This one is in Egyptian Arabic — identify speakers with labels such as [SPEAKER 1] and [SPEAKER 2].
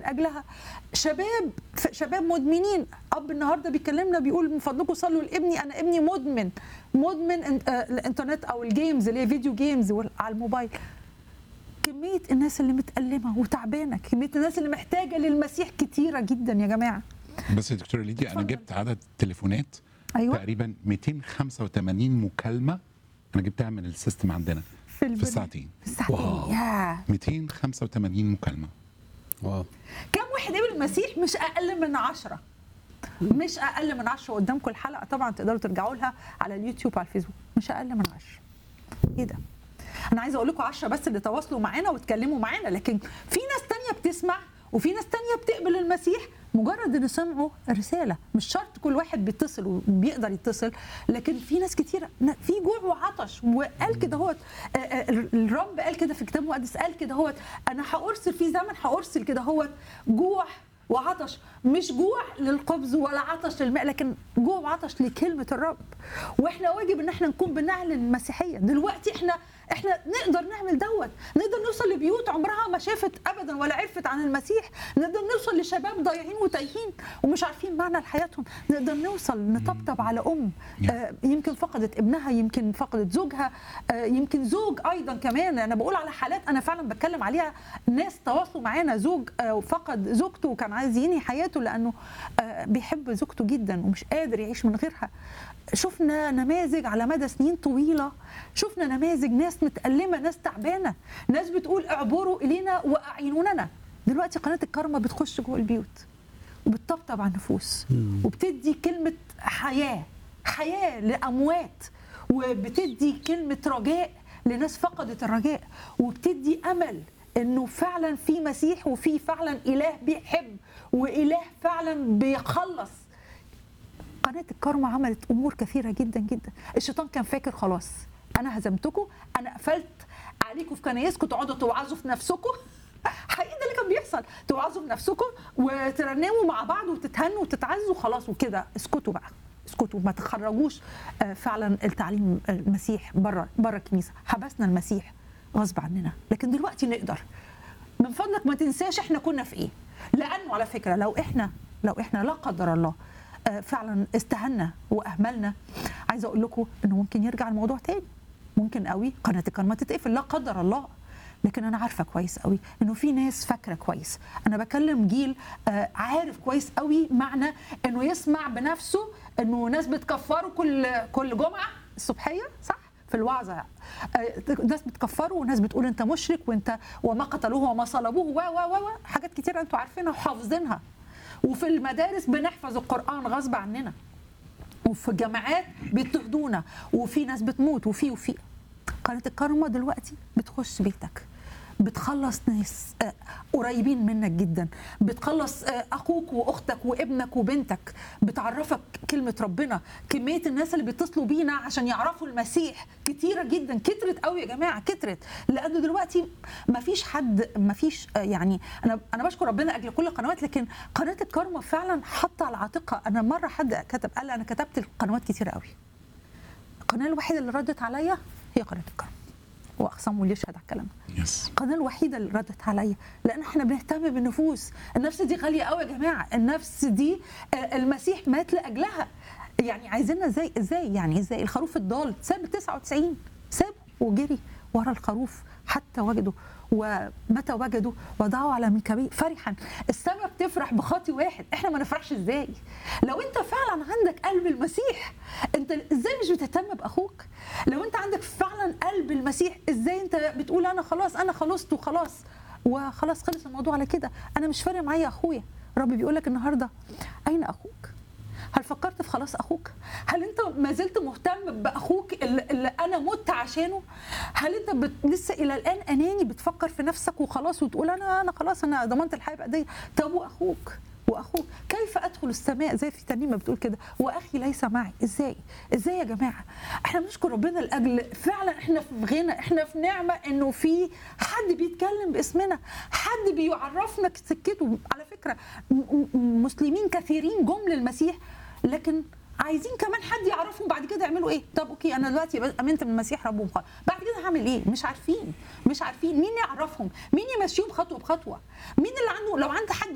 [SPEAKER 1] لاجلها شباب ف- شباب مدمنين اب النهارده بيكلمنا بيقول من فضلكم صلوا لابني انا ابني مدمن مدمن إن- آه، الانترنت او الجيمز اللي هي فيديو جيمز وال- على الموبايل كميه الناس اللي متألمه وتعبانه كميه الناس اللي محتاجه للمسيح كتيره جدا يا جماعه
[SPEAKER 2] بس يا دكتوره ليديا انا
[SPEAKER 1] اتفضل.
[SPEAKER 2] جبت عدد تليفونات
[SPEAKER 1] ايوه
[SPEAKER 2] تقريبا 285 مكالمه انا جبتها من السيستم عندنا
[SPEAKER 1] في,
[SPEAKER 2] في
[SPEAKER 1] البرنامج.
[SPEAKER 2] الساعتين
[SPEAKER 1] في الساعتين
[SPEAKER 3] واو.
[SPEAKER 1] ياه
[SPEAKER 2] 285 مكالمه
[SPEAKER 3] واو
[SPEAKER 1] كم واحد قبل المسيح مش اقل من عشرة مش اقل من عشرة قدامكم الحلقه طبعا تقدروا ترجعوا لها على اليوتيوب على الفيسبوك مش اقل من عشرة ايه ده انا عايزه اقول لكم 10 بس اللي تواصلوا معانا واتكلموا معانا لكن في ناس تانية بتسمع وفي ناس تانية بتقبل المسيح مجرد ان سمعوا رساله مش شرط كل واحد بيتصل وبيقدر يتصل لكن في ناس كتيره في جوع وعطش وقال كده هو الرب قال كده في كتاب مقدس قال كده هو انا هارسل في زمن هارسل كده هو جوع وعطش مش جوع للخبز ولا عطش للماء لكن جوع وعطش لكلمه الرب واحنا واجب ان احنا نكون بنعلن المسيحيه دلوقتي احنا احنا نقدر نعمل دوت نقدر نوصل لبيوت عمرها ما شافت ابدا ولا عرفت عن المسيح نقدر نوصل لشباب ضايعين وتايهين ومش عارفين معنى لحياتهم نقدر نوصل نطبطب على ام آه يمكن فقدت ابنها يمكن فقدت زوجها آه يمكن زوج ايضا كمان انا بقول على حالات انا فعلا بتكلم عليها ناس تواصلوا معانا زوج آه فقد زوجته وكان عايز ينهي حياته لانه آه بيحب زوجته جدا ومش قادر يعيش من غيرها شفنا نماذج على مدى سنين طويله شفنا نماذج ناس متألمة ناس تعبانة ناس بتقول اعبروا إلينا وأعينوننا دلوقتي قناة الكرمة بتخش جوه البيوت وبتطبطب على النفوس وبتدي كلمة حياة حياة لأموات وبتدي كلمة رجاء لناس فقدت الرجاء وبتدي أمل انه فعلا في مسيح وفي فعلا اله بيحب واله فعلا بيخلص قناه الكرمة عملت امور كثيره جدا جدا الشيطان كان فاكر خلاص انا هزمتكم انا قفلت عليكم في كنايسكم تقعدوا توعظوا في نفسكم حقيقي ده اللي كان بيحصل توعظوا في نفسكم وترنموا مع بعض وتتهنوا وتتعزوا خلاص وكده اسكتوا بقى اسكتوا ما تخرجوش فعلا التعليم المسيح بره بره الكنيسه حبسنا المسيح غصب عننا لكن دلوقتي نقدر من فضلك ما تنساش احنا كنا في ايه لانه على فكره لو احنا لو احنا لا قدر الله فعلا استهنا واهملنا عايزه اقول لكم انه ممكن يرجع الموضوع تاني ممكن قوي قناه الكرمه تتقفل لا قدر الله لكن انا عارفه كويس قوي انه في ناس فاكره كويس انا بكلم جيل عارف كويس قوي معنى انه يسمع بنفسه انه ناس بتكفروا كل كل جمعه الصبحيه صح في الوعظه ناس بتكفروا وناس بتقول انت مشرك وانت وما قتلوه وما صلبوه و و و حاجات كتيره انتوا عارفينها وحافظينها وفي المدارس بنحفظ القرآن غصب عننا وفي الجامعات بيضطهدونا وفي ناس بتموت وفي وفي قناة الكرمة دلوقتي بتخش بيتك بتخلص ناس قريبين منك جدا بتخلص اخوك واختك وابنك وبنتك بتعرفك كلمه ربنا كميه الناس اللي بيتصلوا بينا عشان يعرفوا المسيح كتيره جدا كترت قوي يا جماعه كترت لانه دلوقتي ما فيش حد ما فيش يعني انا انا بشكر ربنا اجل كل القنوات لكن قناه الكرمه فعلا حاطه على عاتقها انا مره حد كتب قال انا كتبت القنوات كتيره قوي القناه الوحيده اللي ردت عليا هي قناه الكرمه واقسم لي يشهد على الكلام
[SPEAKER 2] يس
[SPEAKER 1] القناه الوحيده اللي ردت عليا لان احنا بنهتم بالنفوس النفس دي غاليه قوي يا جماعه النفس دي المسيح مات لاجلها يعني عايزيننا ازاي ازاي يعني ازاي الخروف الضال ساب 99 سابه وجري ورا الخروف حتى وجده ومتى وجدوا وضعوا على منكبيه فرحا السماء بتفرح بخاطي واحد احنا ما نفرحش ازاي لو انت فعلا عندك قلب المسيح انت ازاي مش بتهتم باخوك لو انت عندك فعلا قلب المسيح ازاي انت بتقول انا خلاص انا خلصت وخلاص وخلاص خلص الموضوع على كده انا مش فارق معايا اخويا رب بيقول لك النهارده اين اخوك هل فكرت في خلاص اخوك؟ هل انت ما زلت مهتم باخوك اللي, اللي انا مت عشانه؟ هل انت بت... لسه الى الان اناني بتفكر في نفسك وخلاص وتقول انا انا خلاص انا ضمنت الحياه بأدية طب واخوك؟ واخوك كيف ادخل السماء زي في ترنيمه بتقول كده واخي ليس معي ازاي ازاي يا جماعه احنا بنشكر ربنا لاجل فعلا احنا في غنى احنا في نعمه انه في حد بيتكلم باسمنا حد بيعرفنا سكته على فكره مسلمين كثيرين جم للمسيح لكن عايزين كمان حد يعرفهم بعد كده يعملوا ايه طب اوكي انا دلوقتي امنت من المسيح رب ومخلص بعد كده هعمل ايه مش عارفين مش عارفين مين يعرفهم مين يمشيهم خطوه بخطوه مين اللي عنده لو عندك